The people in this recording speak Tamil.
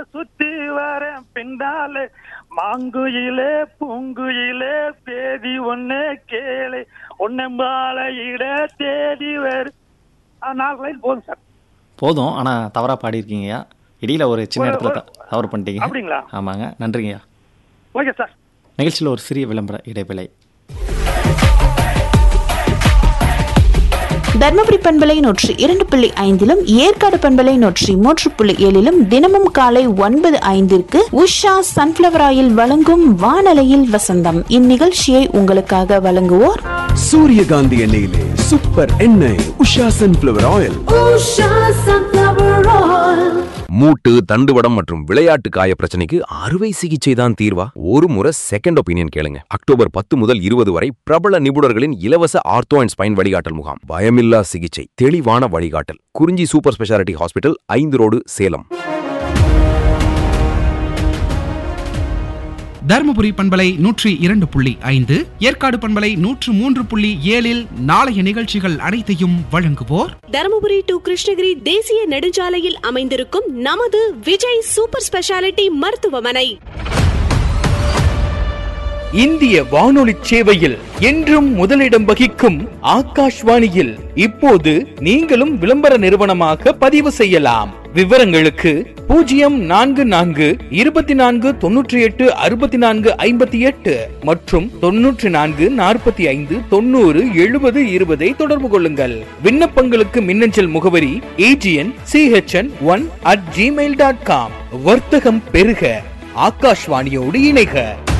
சுத்தி வரேன் பிண்டாலே மாங்குயிலே பூங்குயிலே தேதி ஒண்ணு கேளு ஒன்னம்பாலையிட தேதி வரு ஆ, நாலு லைன் போதும் சார் போதும் ஆனால் தவறாக பாடியிருக்கீங்கய்யா இடையில ஒரு சின்ன ஒரு- இடத்துல ஒரு- த- தவறு பண்ணிட்டீங்க அப்படிங்களா ஆமாங்க நன்றிங்கய்யா ஓகே சார் நிகழ்ச்சியில் ஒரு சிறிய விளம்பர இடைவேளை தர்மபுரி பண்பலை நூற்றி இரண்டு புள்ளி ஐந்திலும் ஏற்காடு பண்பலை நூற்றி மூன்று புள்ளி ஏழிலும் தினமும் காலை ஒன்பது ஐந்திற்கு உஷா சன்ஃபிளவர் ஆயில் வழங்கும் வானலையில் வசந்தம் இந்நிகழ்ச்சியை உங்களுக்காக வழங்குவோர் சூரியகாந்தி எண்ணெயிலே சூப்பர் எண்ணெய் உஷா சன்ஃபிளவர் ஆயில் மூட்டு தண்டுவடம் மற்றும் விளையாட்டு காய பிரச்சனைக்கு அறுவை சிகிச்சை தான் தீர்வா ஒரு முறை செகண்ட் ஒப்பீனியன் கேளுங்க அக்டோபர் பத்து முதல் இருபது வரை பிரபல நிபுணர்களின் இலவச ஆர்த்தோ அண்ட் ஸ்பைன் வழிகாட்டல் முகாம் பயமில்லா சிகிச்சை தெளிவான வழிகாட்டல் குறிஞ்சி சூப்பர் ஸ்பெஷாலிட்டி ஹாஸ்பிட்டல் ஐந்து ரோடு சேலம் தருமபுரி பண்பலை நூற்றி இரண்டு புள்ளி ஐந்து ஏற்காடு பண்பலை நூற்று மூன்று புள்ளி ஏழில் நாளைய நிகழ்ச்சிகள் அனைத்தையும் வழங்குவோர் தருமபுரி டு கிருஷ்ணகிரி தேசிய நெடுஞ்சாலையில் அமைந்திருக்கும் நமது விஜய் சூப்பர் ஸ்பெஷாலிட்டி மருத்துவமனை இந்திய வானொலி சேவையில் என்றும் முதலிடம் வகிக்கும் ஆகாஷ்வாணியில் இப்போது நீங்களும் விளம்பர நிறுவனமாக பதிவு செய்யலாம் விவரங்களுக்கு பூஜ்ஜியம் நான்கு நான்கு இருபத்தி நான்கு தொன்னூற்றி எட்டு அறுபத்தி நான்கு ஐம்பத்தி எட்டு மற்றும் தொன்னூற்றி நான்கு நாற்பத்தி ஐந்து தொண்ணூறு எழுபது இருபதை தொடர்பு கொள்ளுங்கள் விண்ணப்பங்களுக்கு மின்னஞ்சல் முகவரி AGN CHN one at Gmail dot com வர்த்தகம் பெருக ஆகாஷ்வாணியோடு இணைக